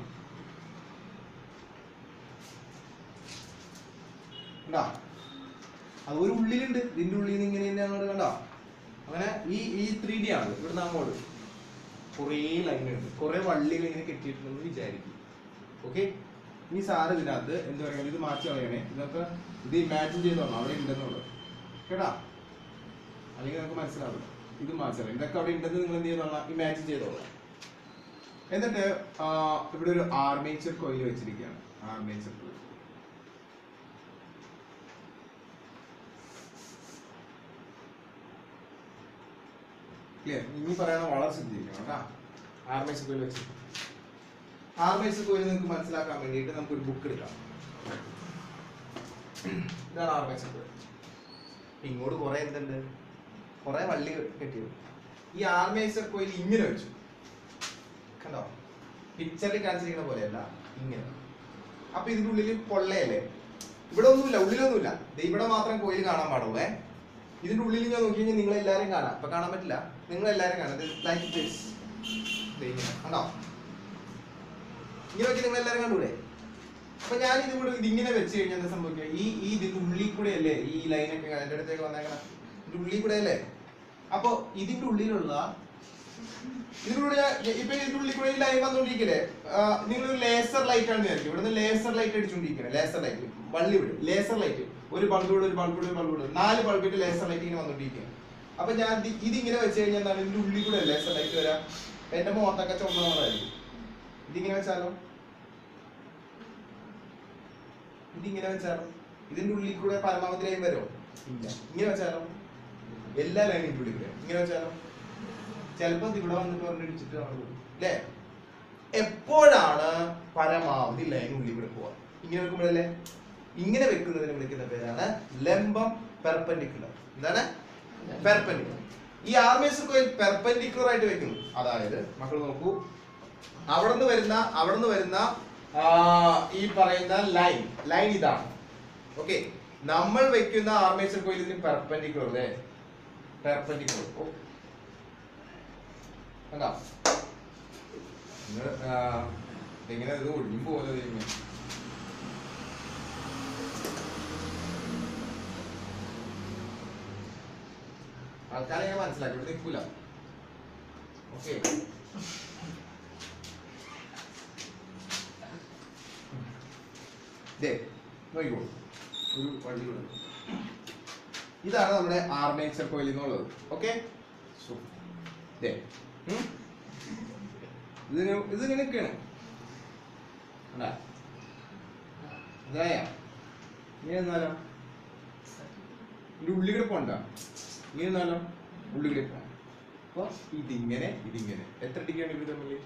ഉണ്ടോ അത് ഒരു ഉള്ളിലുണ്ട് ഇതിന്റെ ഉള്ളിൽ നിന്ന് ഇങ്ങനെ തന്നെ അങ്ങോട്ട് കണ്ടോ അങ്ങനെ ഈ ഈ ത്രീ ഡി ആണ് ഇവിടുന്ന് അങ്ങോട്ട് കുറേ ലൈൻ ഉണ്ട് കുറേ വള്ളികൾ ഇങ്ങനെ കെട്ടിയിട്ടുണ്ടെന്ന് വിചാരിക്കും ഓക്കെ ഇനി സാറ് ഇതിനകത്ത് എന്താ പറയുക ഇത് മാറ്റി കളയണേ ഇതൊക്കെ ഇത് ഇമാജിൻ ചെയ്തോളാം അവിടെ ഉണ്ടെന്നുള്ളത് കേട്ടാ അല്ലെങ്കിൽ നമുക്ക് മനസ്സിലാവില്ല ഇത് മാറ്റി കളയാം ഇതൊക്കെ അവിടെ ഉണ്ടെന്ന് നിങ്ങൾ എന്ത് ചെയ്തോളാം ഇമാജിൻ ചെയ്തോളാം എന്നിട്ട് ആ, ഇവിടെ ഒരു ആർമേച്ചർ കോയിൽ വെച്ചിരിക്കുകയാണ് ആർമേച്ചർ കോയിൽ ക്ലിയർ ഇനി പറയണ വളരെ ശ്രദ്ധിക്കണം കേട്ടാ ആർമേച്ചർ കോയിൽ വെച്ച് ആർമേച്ചർ കോയിൽ നിങ്ങൾക്ക് മനസ്സിലാക്കാൻ വേണ്ടിയിട്ട് നമുക്കൊരു ബുക്ക് എടുക്കാം ഇതാണ് ആർമേച്ചർ കോയിൽ ഇങ്ങോട്ട് കുറെ എന്തുണ്ട് കുറെ വള്ളി കെട്ടിയത് ഈ ആർമേച്ചർ കോയിൽ ഇങ്ങനെ വെച്ചു കണ്ടോ പിക്ചറിൽ കാണിച്ചിരിക്കുന്ന പോലെയല്ല ഇങ്ങനെ അപ്പൊ ഇതിന്റെ ഉള്ളിൽ പൊള്ളയല്ലേ ഇവിടെ ഒന്നുമില്ല ഉള്ളിലൊന്നുമില്ല ദേ ഇവിടെ മാത്രം കോയിൽ കാണാൻ പാടുള്ളൂ ഏ ഇതിന്റെ ഉള്ളിൽ ഞാൻ നോക്കി കഴിഞ്ഞാൽ നിങ്ങൾ എല്ലാരും കാണാം ഇപ്പൊ കാണാൻ പറ്റില്ല നിങ്ങൾ എല്ലാരും കാണാം ലൈക്ക് ദിസ് കണ്ടോ ഇങ്ങനെ നോക്കി നിങ്ങൾ എല്ലാരും കണ്ടൂടെ അപ്പൊ ഞാൻ ഇത് ഇവിടെ ഇതിങ്ങനെ വെച്ച് കഴിഞ്ഞാൽ എന്താ സംഭവിക്കുക ഈ ഈ ഇതിന്റെ ഉള്ളിൽ കൂടെ അല്ലേ ഈ ലൈനൊക്കെ എന്റെ അടുത്തേക്ക് വന്നേക്കണം ഇതിന്റെ ഉള്ളിൽ കൂടെ അല്ലേ അപ്പൊ ഇതിന്റെ ഉള്ളിലുള്ള ഇതിലൂടെ ഇപ്പൊ ഇതിന്റെ ഉള്ളിൽ കൂടെ ഈ ലൈൻ വന്നുകൊണ്ടിരിക്കല്ലേ നിങ്ങൾ ഒരു ലേസർ ലൈറ്റ് ആണ് വിചാരിക്കും ഇവിടുന്ന് ലേസർ ലൈറ്റ് അടിച്ചുകൊണ്ടിരിക്കുന്നത് ലേസർ ലൈറ്റ് വള്ളി വിടും ലേസർ ലൈറ്റ് ഒരു ബൾബ് കൂടെ ഒരു ബൾബ് കൂടെ ഒരു ബൾബ് കൂടെ നാല് ബൾബിട്ട് ലേസർ ലൈറ്റ് ഇങ്ങനെ വന്നുകൊണ്ടിരിക്കുക അപ്പൊ ഞാൻ ഇത് ഇതിങ്ങനെ വെച്ച് കഴിഞ്ഞാൽ എന്താണ് ഇതിന്റെ ഉള്ളിൽ കൂടെ ലേസർ ലൈറ്റ് വരാം എന്റെ മുഖത്തൊക്കെ ചുമന്നതായിരിക്കും ഇതിങ്ങനെ വെച്ചാലോ ഇതിങ്ങനെ വെച്ചാലോ ഇതിന്റെ ഉള്ളിൽ കൂടെ പരമാവധി ലൈൻ വരുമോ ഇല്ല ഇങ്ങനെ വെച്ചാലോ എല്ലാ ലൈനും ഉള്ളിൽ കൂടെ ഇങ്ങനെ വെച്ചാലോ ചിലപ്പോ ഇത് ഇവിടെ വന്നിട്ട് പറഞ്ഞിടിച്ചിട്ട് അവിടെ പോകും അല്ലേ എപ്പോഴാണ് പരമാവധി ലൈൻ ഉള്ളിൽ കൂടെ പോവാ ഇങ്ങനെ വെക്കുമ്പോഴല്ലേ ഇങ്ങനെ വെക്കുന്നതിന് വിളിക്കുന്ന പേരാണ് ലംബം പെർപെൻഡിക്കുലർ എന്താണ് പെർപെൻഡിക്കുലർ ഈ ആർമേച്ചർ കോയിൽ പെർപെൻഡിക്കുലർ ആയിട്ട് വെക്കുന്നു അതായത് മക്കൾ നോക്കൂ അവിടെ നിന്ന് വരുന്ന അവിടെ നിന്ന് വരുന്ന ആ, ഈ പറയുന്ന ലൈൻ ലൈൻ ഇതാണ് ഓക്കെ നമ്മൾ വെക്കുന്ന ആർമേച്ചർ കോയിൽ ഇതിന് പെർപെൻഡിക്കുലർ അല്ലേ പെർപെൻഡിക്കുലർ ഓ കണ്ടോ നിങ്ങൾ എങ്ങനെ ഇത് ഒഴിയുമ്പോ പോലെ ദൈവമേ. ആൾക്കാരെ ഞാൻ മനസ്സിലാക്കി ഇവിടെ നിൽക്കൂല ഓക്കെ ദേ നോക്കിക്കോ ഒരു വഴി കൂടെ ഇതാണ് നമ്മുടെ ആർമേച്ചർ കോയിൽ എന്നുള്ളത് ഓക്കെ ദേ ഉം. ഇതിന് ഇതിങ്ങനെ നിൽക്കണം കണ്ടാ ഇതായ ഇങ്ങനെ നിന്നാലോ ഇതിന്റെ ഉള്ളിൽ കൂടെ പോണ്ട ഇങ്ങനെ നിന്നാലോ ഉള്ളിൽ കൂടെ പോണം അപ്പൊ ഇതിങ്ങനെ ഇതിങ്ങനെ എത്ര ഡിഗ്രി ആണ് ഇവർ തമ്മിൽ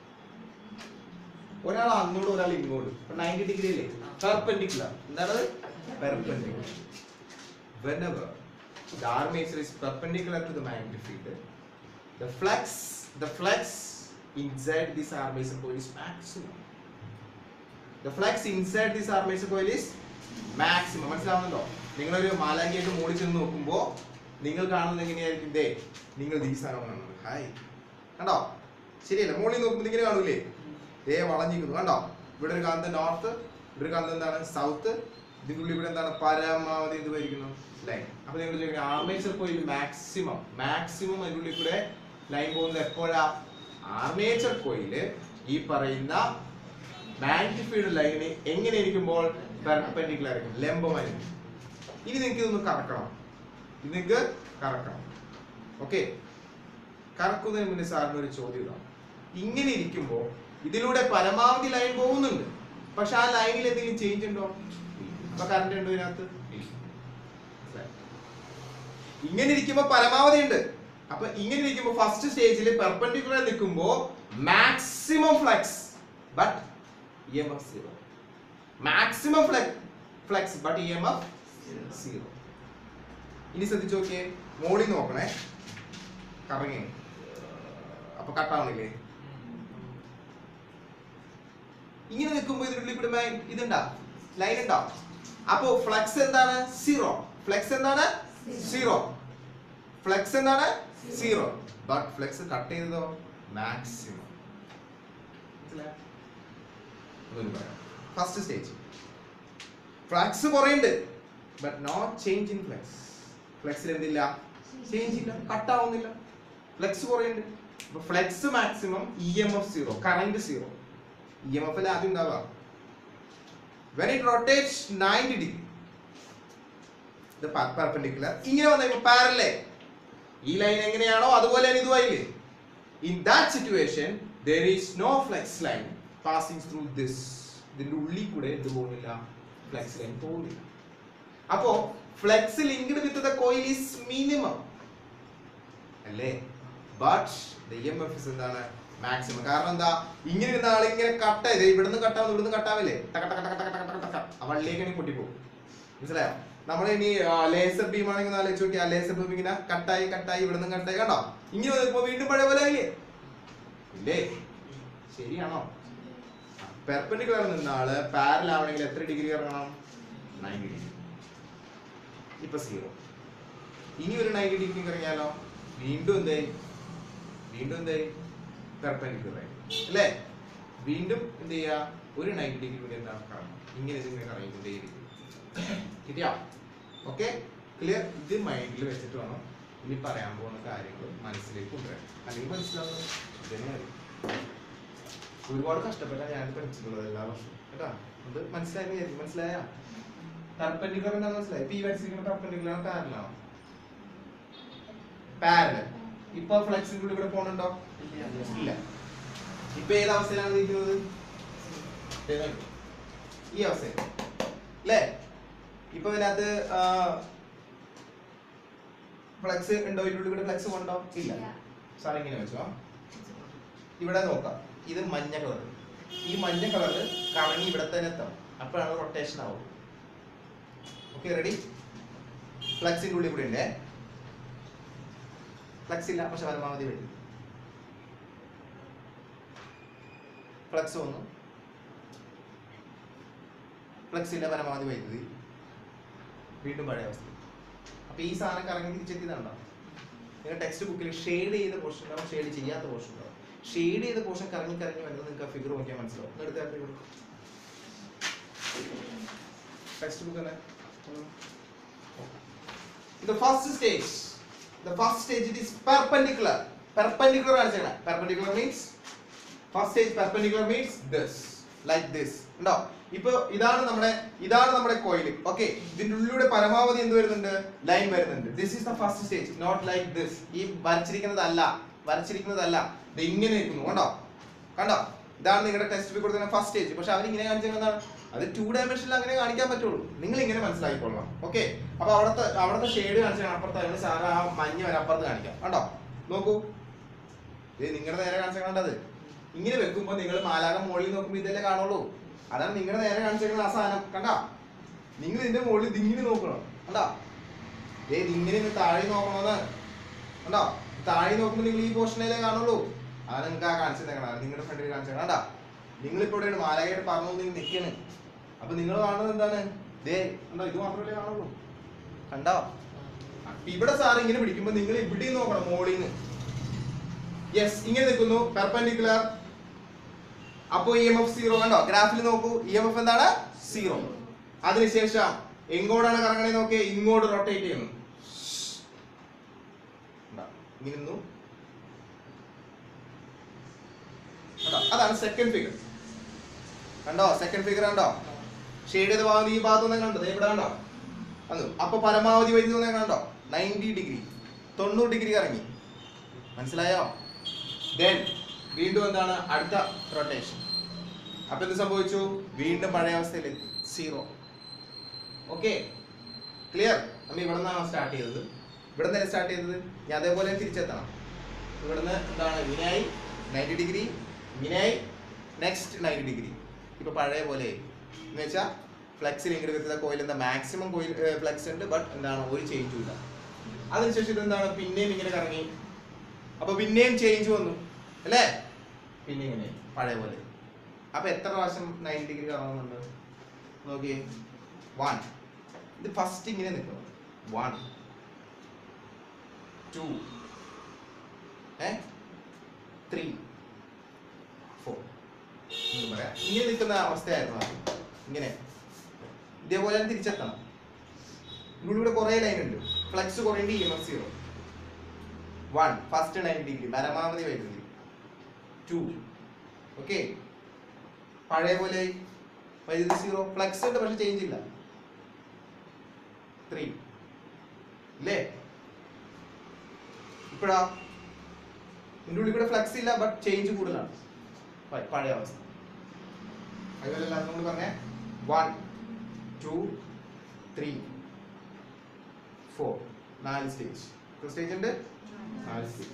ഒരാൾ അങ്ങോട്ട് ഒരാൾ ഇങ്ങോട്ട് ഇപ്പൊ നയൻറ്റി ഡിഗ്രി അല്ലേ പെർപെൻഡിക്കുലർ എന്താണ് perpendicular whenever the armature is perpendicular to the magnetic field the flux the flux inside this armature coil is maximum the flux inside this armature coil is maximum മനസ്സിലാവുന്നുണ്ടോ നിങ്ങളൊരു മാലാഖിയായിട്ട് മോളിൽ ചെന്ന് നോക്കുമ്പോൾ നിങ്ങൾ കാണുന്നത് എങ്ങനെയായിരിക്കും ദേ നിങ്ങൾ ഈ സാധനം കാണുന്നത് ഹായ് കണ്ടോ ശരിയല്ല മോളിൽ നോക്കുമ്പോൾ ഇങ്ങനെ കാണൂലേ ദേ വളഞ്ഞിരിക്കുന്നു കണ്ടോ ഇവിടെ ഒരു കാന്തം നോർത്ത് ഇവിടെ ഒരു കാന്തം എന്താണ് സൗത്ത് ഇതിന്റെ ഉള്ളിൽ ഇവിടെ എന്താണ് പരമാവധി എന്ത് പോയിരിക്കുന്നു ലൈൻ അപ്പൊ നിങ്ങൾ ചോദിക്കുന്നത് ആർമേച്ചർ കോയിൽ മാക്സിമം മാക്സിമം അതിന്റെ ഉള്ളിൽ കൂടെ ലൈൻ പോകുന്നത് എപ്പോഴാ ആർമേച്ചർ കോയില് ഈ പറയുന്ന മാഗ്നിഫൈഡ് ലൈന് എങ്ങനെ ഇരിക്കുമ്പോൾ പെർപെൻഡിക്കുലർ ആയിരിക്കും ലംബമായിരിക്കും ഇനി നിങ്ങൾക്ക് ഇതൊന്ന് കറക്കണം ഇത് നിങ്ങൾക്ക് കറക്കണം ഓക്കെ കറക്കുന്നതിന് മുന്നേ സാറിന് ഒരു ചോദ്യം ഇതാണ് ഇങ്ങനെ ഇരിക്കുമ്പോൾ ഇതിലൂടെ പരമാവധി ലൈൻ പോകുന്നുണ്ട് പക്ഷെ ആ ലൈനിൽ എന്തെങ്കിലും ചേഞ്ച് ഉണ്ടോ അപ്പൊ കറണ്ട് ഉണ്ടോ ഇതിനകത്ത് ഇല്ല. മനസ്സിലായോ? ഇങ്ങനെ ഇരിക്കുമ്പോ പരമാവധി ഉണ്ട് അപ്പൊ ഇങ്ങനെ ഇരിക്കുമ്പോ ഫസ്റ്റ് സ്റ്റേജിൽ പെർപെൻഡിക്കുലർ നിൽക്കുമ്പോ maximum flux but E M F zero maximum flux but E M F zero ഇനി ശ്രദ്ധിച്ചു നോക്കിയേ മോളിൽ നോക്കണേ കറങ്ങി അപ്പൊ കട്ടാവണില്ലേ ഇങ്ങനെ നിൽക്കുമ്പോൾ ഇതിനുള്ളിൽ കൂടെ മൈ- ഇതുണ്ടാ ലൈൻ ഉണ്ടോ അപ്പോ ഫ്ലക്സ് എന്താണ് സീറോ ഫ്ലെക്സ് എന്താണ് സീറോ ഫ്ലെക്സ് എന്താണ് സീറോ ബട്ട് ഫ്ലെക്സ് കട്ട് ചെയ്തതോ മാക്സിമം ഫസ്റ്റ് സ്റ്റേജ് ഫ്ലക്സ് കുറയുണ്ട് but not change in flux ഫ്ലെക്സിൽ എന്തില്ല ചേഞ്ച് ഇല്ല കട്ട് ആവുന്നില്ല ഫ്ലെക്സ് കുറയുണ്ട് അപ്പൊ flux maximum E M F zero current zero E M F ആദ്യം ഉണ്ടാവുക when it rotates 90 degree the pa- perpendicular ഇങ്ങനെ വന്ന പാരലേ ഈ ലൈൻ എങ്ങനെയാണോ അതുപോലെ തന്നെ ഇതുമായില്ലേ in that situation there is no flex line passing through this ഇതിന്റെ ഉള്ളിൽ കൂടെ എന്ത് പോകുന്നില്ല ഫ്ലെക്സ് ലൈൻ പോകുന്നില്ല അപ്പോ flux linked with the coil is minimum അല്ലേ ബട്ട് ദ എം എഫ് എന്താണ് മാക്സിമം കാരണം എന്താ ഇങ്ങനെ ഇരുന്ന ആൾ ഇങ്ങനെ കട്ട ചെയ്ത് ഇവിടുന്ന് കട്ടാവുന്നു ഇവിടുന്ന് കട്ടാവില്ലേ ടക ടക ടക ടക ടക ടക ടക ആ വള്ളിയേക്കണി പൊട്ടിപ്പോകും മനസ്സിലായോ നമ്മൾ ഇനി ലേസർ ബീം ആണെങ്കിൽ ഒന്ന് ആലോചിച്ച് നോക്കിയാ ലേസർ ബീം ഇങ്ങനെ കട്ടായി കട്ടായി ഇവിടുന്ന് കട്ടായി കണ്ടോ ഇങ്ങനെ വന്നപ്പോ വീണ്ടും പഴയ പോലെ ആയില്ലേ ഇല്ലേ ശരിയാണോ പെർപെൻഡിക്കുലർ നിന്ന ആള് പാരൽ ആവണമെങ്കിൽ എത്ര ഡിഗ്രി ഇറങ്ങണം നയൻറ്റി ഡിഗ്രി ഇപ്പൊ സീറോ ഇനി ഒരു നയൻറ്റി ഡിഗ്രി ഇറങ്ങിയാലോ വീണ്ടും എന്തായി വീണ്ടും എന്തായി പെർപെൻഡിക്കുലർ അല്ലേ വീണ്ടും എന്ത് ചെയ്യാ ഒരു നയൻറ്റി ഡിഗ്രി കൂടി എന്താണ് കറങ്ങും ഇങ്ങനെ ഇതിങ്ങനെ കറങ്ങിക്കൊണ്ടേയിരിക്കും കിട്ടിയോ ഓക്കെ ക്ലിയർ ഇത് മൈൻഡിൽ വെച്ചിട്ട് വേണം ഇനി പറയാൻ പോകുന്ന കാര്യങ്ങൾ മനസ്സിലേക്ക് കൊണ്ടുവരാൻ അല്ലെങ്കിൽ മനസ്സിലാവുന്നത് ഇതന്നെ മതി ഒരുപാട് കഷ്ടപ്പെട്ടാണ് ഞാൻ പഠിച്ചിട്ടുള്ളത് എല്ലാ വർഷവും കേട്ടാ അത് മനസ്സിലായി മനസ്സിലായ പെർപെൻഡിക്കുലർ എന്താ മനസ്സിലായി ഇപ്പൊ ഈ വരച്ചിരിക്കുന്ന പെർപെൻഡിക്കുലർ പാരലാണോ പാരലൽ ഇപ്പൊ ഫ്ലെക്സിബിൾ ഇവിടെ പോണുണ്ടോ ഇല്ല ഇപ്പൊ ഏത് അവസ്ഥയിലാണ് ഇരിക്കുന്നത് ദേ നോക്ക്. ഈ അവസ്ഥയിൽ അല്ലേ ഇപ്പൊ ഇതിനകത്ത് ഫ്ലെക്സ് ഉണ്ടോ ഇതിനുള്ളിൽ കൂടെ ഫ്ലെക്സ് ഉണ്ടോ ഇല്ല സാർ ഇങ്ങനെ വെച്ചോ ഇവിടെ നോക്കാം ഇത് മഞ്ഞ കളർ ഈ മഞ്ഞ കളർ കറങ്ങി ഇവിടെ തന്നെ എത്തണം അപ്പോഴാണ് റൊട്ടേഷൻ ആവും ഓക്കെ റെഡി ഫ്ലക്സിന്റെ ഉള്ളിൽ കൂടി ഉണ്ടേ ഫ്ലക്സ് ഇല്ല പക്ഷെ പരമാവധി വരും ഫ്ലക്സ് വന്നു ഫ്ലക്സ് ഇല്ല പരമാവധി വൈദ്യുതി വീണ്ടും പഴയ അവസ്ഥ അപ്പൊ ഈ സാധനം കറങ്ങി തിരിച്ചെത്തിയതാണ്ടോ നിങ്ങൾ ടെക്സ്റ്റ് ബുക്കിൽ ഷെയ്ഡ് ചെയ്ത പോർഷൻ ഉണ്ടാവും ഷെയ്ഡ് ചെയ്യാത്ത പോർഷൻ ഉണ്ടാവും ഷെയ്ഡ് ചെയ്ത പോർഷൻ കറങ്ങി കറങ്ങി വരുന്നത് നിങ്ങൾക്ക് ആ ഫിഗർ നോക്കിയാൽ മനസ്സിലാവും ഒന്ന് എടുത്ത് ഫിഗർ ടെക്സ്റ്റ് ബുക്ക് തന്നെ the first stage the first stage it is perpendicular perpendicular ആണ് ചെയ്യണേ perpendicular means first stage perpendicular means this like this ഉണ്ടോ ഇപ്പൊ ഇതാണ് നമ്മുടെ ഇതാണ് നമ്മുടെ കോയിൽ ഓക്കെ ഇതിന്റെ ഉള്ളിലൂടെ പരമാവധി എന്ത് വരുന്നുണ്ട് ലൈൻ വരുന്നുണ്ട് this is the first stage not like this ഈ വരച്ചിരിക്കുന്നതല്ല വരച്ചിരിക്കുന്നതല്ല ഇത് ഇങ്ങനെ നിൽക്കുന്നു കണ്ടോ കണ്ടോ ഇതാണ് നിങ്ങളുടെ ടെക്സ്റ്റ് ബുക്ക് കൊടുക്കുന്ന ഫസ്റ്റ് സ്റ്റേജ് പക്ഷെ അവർ ഇങ്ങനെ കാണിച്ചത് അത് ടു ഡയമെൻഷനിൽ അങ്ങനെ കാണിക്കാൻ പറ്റുള്ളൂ നിങ്ങൾ ഇങ്ങനെ മനസ്സിലാക്കിക്കൊള്ളണം ഓക്കെ അപ്പൊ അവിടുത്തെ അവിടുത്തെ ഷെയ്ഡ് കാണിച്ചാൽ അപ്പുറത്ത് അതിന് സാറ് ആ മഞ്ഞ വരെ അപ്പുറത്ത് കാണിക്കാം കണ്ടോ നോക്കൂ ഇത് നിങ്ങളുടെ നേരെ കാണിച്ചാൽ കണ്ടത് ഇങ്ങനെ വെക്കുമ്പോൾ നിങ്ങൾ മാലാകം മുകളിൽ നോക്കുമ്പോൾ ഇതല്ലേ കാണുള്ളൂ അതാണ് നിങ്ങളുടെ നേരെ കാണിച്ചേക്കുന്ന ആ സാധനം കണ്ടാ നിങ്ങൾ ഇതിന്റെ മുകളിൽ ഇതിങ്ങനെ നോക്കണം കണ്ടാ ഏ ഇങ്ങനെ ഇങ്ങ് താഴെ നോക്കണമെന്ന് കണ്ടോ താഴെ നോക്കുമ്പോൾ നിങ്ങൾ ഈ പോർഷനിലേ കാണുള്ളൂ അതാണ് നിങ്ങൾക്ക് ആ കാണിച്ചേക്കണം നിങ്ങളുടെ ഫ്രണ്ടിൽ കാണിച്ചേക്കണം കണ്ടാ നിങ്ങളിപ്പോ ഇവിടെ മാലാകയായിട്ട് പറഞ്ഞു നിങ്ങൾ നിൽക്കണ് അപ്പൊ നിങ്ങൾ കാണുന്നത് എന്താണ് ദേ കണ്ടോ ഇത് മാത്രമല്ലേ കാണുള്ളൂ കണ്ടോ അപ്പൊ ഇവിടെ സാർ ഇങ്ങനെ പിടിക്കുമ്പോ നിങ്ങൾ ഇവിടെ നോക്കണം മോളിൽ നിന്ന് യെസ് ഇങ്ങനെ നിൽക്കുന്നു പെർപെൻഡിക്കുലർ അപ്പോ ഇ എം എഫ് സീറോ കണ്ടോ ഗ്രാഫിൽ നോക്കൂ ഇ എം എഫ് എന്താണ് സീറോ അതിനുശേഷം എങ്ങോട്ടാണ് കറങ്ങണേ നോക്കിയേ ഇങ്ങോട്ട് റൊട്ടേറ്റ് ചെയ്യുന്നു കണ്ടോ? ഇങ്ങനെ നിന്നു കണ്ടോ അതാണ് സെക്കൻഡ് ഫിഗർ കണ്ടോ സെക്കൻഡ് ഫിഗർ കണ്ടോ ഷെയ്ഡ് ചെയ്ത ഭാഗം ഈ ഭാഗത്ത് നിന്ന് കണ്ടോ ദേ ഇവിടെ കണ്ടോ വന്നു അപ്പൊ പരമാവധി വൈദ്യുതി ഒന്ന് കണ്ടോ നയൻറ്റി ഡിഗ്രി തൊണ്ണൂറ് ഡിഗ്രി കറങ്ങി മനസ്സിലായോ ദെൻ വീണ്ടും എന്താണ് അടുത്ത റൊട്ടേഷൻ അപ്പൊ എന്ത് സംഭവിച്ചു വീണ്ടും പഴയ അവസ്ഥയിലെത്തി സീറോ ഓക്കെ ക്ലിയർ നമ്മൾ ഇവിടെ നിന്നാണ് സ്റ്റാർട്ട് ചെയ്തത് ഇവിടെ നിന്ന് സ്റ്റാർട്ട് ചെയ്തത് ഞാൻ അതേപോലെ തിരിച്ചെത്തണം ഇവിടുന്ന് എന്താണ് ഇങ്ങനെയായി നയൻറ്റി ഡിഗ്രി ഇങ്ങനെയായി നെക്സ്റ്റ് നയൻറ്റി ഡിഗ്രി ഇപ്പൊ പഴയ പോലെ എന്ന് വെച്ചാൽ ഫ്ലെക്സിൽ ഇങ്ങോട്ട് വരുന്ന കോയിൽ എന്താ മാക്സിമം കോയിൽ ഫ്ലെക്സ് ഉണ്ട് ബട്ട് എന്താണ് ഒരു ചേഞ്ചും ഇല്ല അതിനുശേഷം ഇത് എന്താണ് പിന്നെയും ഇങ്ങനെ കറങ്ങി അപ്പൊ പിന്നെയും ചേഞ്ച് വന്നു അല്ലേ പിന്നെ ഇങ്ങനെ പഴയ പോലെ അപ്പൊ എത്ര പ്രാവശ്യം നയൻറ്റി ഡിഗ്രി കറങ്ങുന്നുണ്ട് നോക്കിയേ വൺ ഇത് ഫസ്റ്റ് ഇങ്ങനെ നിൽക്കണം one two uh three four പറയാം ഇങ്ങനെ നിൽക്കുന്ന അവസ്ഥയായിരുന്നു ആദ്യം ഇങ്ങനെ ഇതേപോലെ തന്നെ തിരിച്ചെത്തണം ഇവിടെ ഇവിടെ കുറേ ലൈൻ ഉണ്ട് ഫ്ലക്സ് കുറേണ്ടി E M F zero one first nine degree പരമാവധി വൈദ്യുതി ടു ഓക്കെ പഴയ പോലെ വൈദ്യുതി സീറോ ഫ്ലക്സ് ഉണ്ട് പക്ഷെ ചേഞ്ച് ഇല്ല ത്രീ ഇല്ലേ ഇപ്പഴാ ഇതിന്റെ ഉള്ളിൽ കൂടെ ഫ്ലക്സ് ഇല്ല ബട്ട് ചേഞ്ച് കൂടുതലാണ് പ- പഴയ അവസ്ഥ അതുപോലെ എല്ലാവർക്കും കൂടി പറഞ്ഞേ വൺ ടു ത്രീ ഫോർ നാല് സ്റ്റേജ് എത്ര സ്റ്റേജ് ഉണ്ട് നാല് സ്റ്റേജ്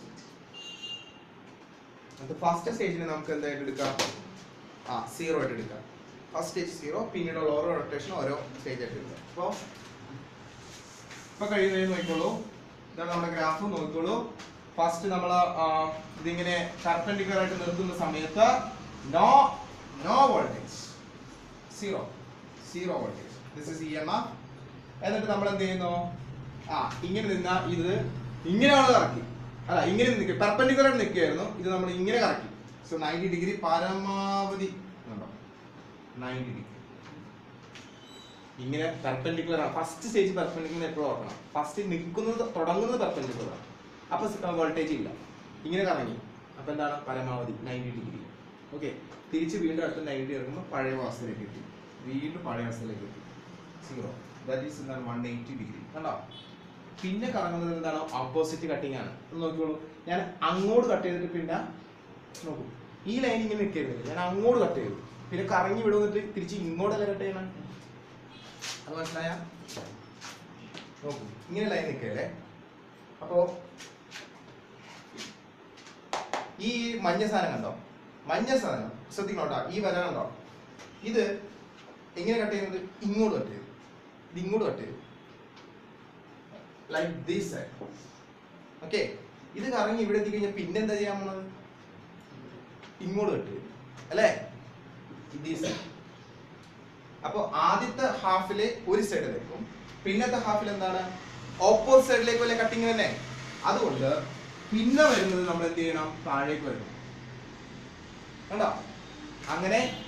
അത് ഫസ്റ്റ് സ്റ്റേജിന് നമുക്ക് എന്തായിട്ട് എടുക്കാം ആ സീറോ ആയിട്ട് എടുക്കാം ഫസ്റ്റ് സ്റ്റേജ് സീറോ പിന്നീടുള്ള ഓരോ റൊട്ടേഷൻ ഓരോ സ്റ്റേജ് ആയിട്ട് എടുക്കാം അപ്പോൾ ഇപ്പൊ കഴിയുന്നത് നോക്കിക്കോളൂ ഇതാണ് നമ്മുടെ ഗ്രാഫ് നോക്കിക്കോളൂ ഫസ്റ്റ് നമ്മൾ ഇതിങ്ങനെ പെർപെൻഡിക്കുലർ ആയിട്ട് നിർത്തുന്ന സമയത്ത് no no voltage zero zero voltage this is E M F എന്നിട്ട് നമ്മൾ എന്ത് ചെയ്യുന്നു ആ ഇങ്ങനെ നിന്ന ഇത് ഇങ്ങനെയാണ് കറക്കി അല്ല ഇങ്ങനെ നിൽക്കുക പെർപെൻഡിക്കുലർ നിൽക്കുകയായിരുന്നു ഇത് നമ്മൾ ഇങ്ങനെ കറക്കി സോ നയൻറ്റി ഡിഗ്രി പരമാവധി കണ്ടോ നയൻറ്റി ഡിഗ്രി ഇങ്ങനെ പെർപെൻഡിക്കുലർ ആണ് ഫസ്റ്റ് സ്റ്റേജ് പെർപെൻഡിക്കുലർ എപ്പോഴും ഓർക്കണം ഫസ്റ്റ് നിൽക്കുന്നത് തുടങ്ങുന്നത് പെർപെൻഡിക്കുലർ ആണ് അപ്പൊ വോൾട്ടേജ് ഇല്ല ഇങ്ങനെ കറങ്ങി അപ്പൊ എന്താണ് പരമാവധി നയൻറ്റി ഡിഗ്രി ഓക്കെ തിരിച്ച് വീണ്ടും അടുത്ത നയൻറ്റി ഇറങ്ങുമ്പോൾ പഴയ അവസ്ഥയിലേക്ക് എത്തി വീണ്ടും പഴയ അവസ്ഥയിലേക്ക് എത്തി സീറോ ദാറ്റ് ഈസ് എന്താണ് വൺ എയ്റ്റി ഡിഗ്രി കണ്ടോ പിന്നെ കറങ്ങുന്നത് എന്താണ് ഓപ്പോസിറ്റ് കട്ടിങ് ആണ് ഒന്ന് നോക്കിക്കോളൂ ഞാൻ അങ്ങോട്ട് കട്ട് ചെയ്തിട്ട് പിന്നെ നോക്കൂ ഈ ലൈൻ ഇങ്ങനെ നിൽക്കരുത് ഞാൻ അങ്ങോട്ട് കട്ട് ചെയ്തു പിന്നെ കറങ്ങി വിടുന്നിട്ട് തിരിച്ച് ഇങ്ങോട്ടല്ലേ കട്ട് ചെയ്യണം അത് മനസ്സിലായ നോക്കൂ ഇങ്ങനെ ലൈൻ നിൽക്കല്ലേ അപ്പോ ഈ മഞ്ഞ സാധനം കണ്ടോ മഞ്ഞ സാധനം ശ്രദ്ധിക്കണം കേട്ടോ ഈ വര കണ്ടോ ഇത് എങ്ങനെ കട്ട് ചെയ്യുന്നത് ഇങ്ങോട്ട് കട്ട് ചെയ്തു ഇത് ഇങ്ങോട്ട് കട്ട് ചെയ്തു ലൈക്ക് ദിസ് സൈഡ് ഓക്കെ ഇത് കറങ്ങി ഇവിടെ എത്തിക്കഴിഞ്ഞാൽ പിന്നെ എന്താ ചെയ്യാൻ പോണത് ഇങ്ങോട്ട് കട്ട് ചെയ്തു അല്ലേ ദിസ് സൈഡ് അപ്പൊ ആദ്യത്തെ ഹാഫില് ഒരു സൈഡ് വെക്കും പിന്നത്തെ ഹാഫിൽ എന്താണ് ഓപ്പോസിറ്റ് സൈഡിലേക്ക് വല്ല കട്ടിങ് തന്നെ അതുകൊണ്ട് പിന്നെ വരുന്നത് നമ്മൾ എന്ത് ചെയ്യണം താഴേക്ക് വരണം കണ്ടോ അങ്ങനെ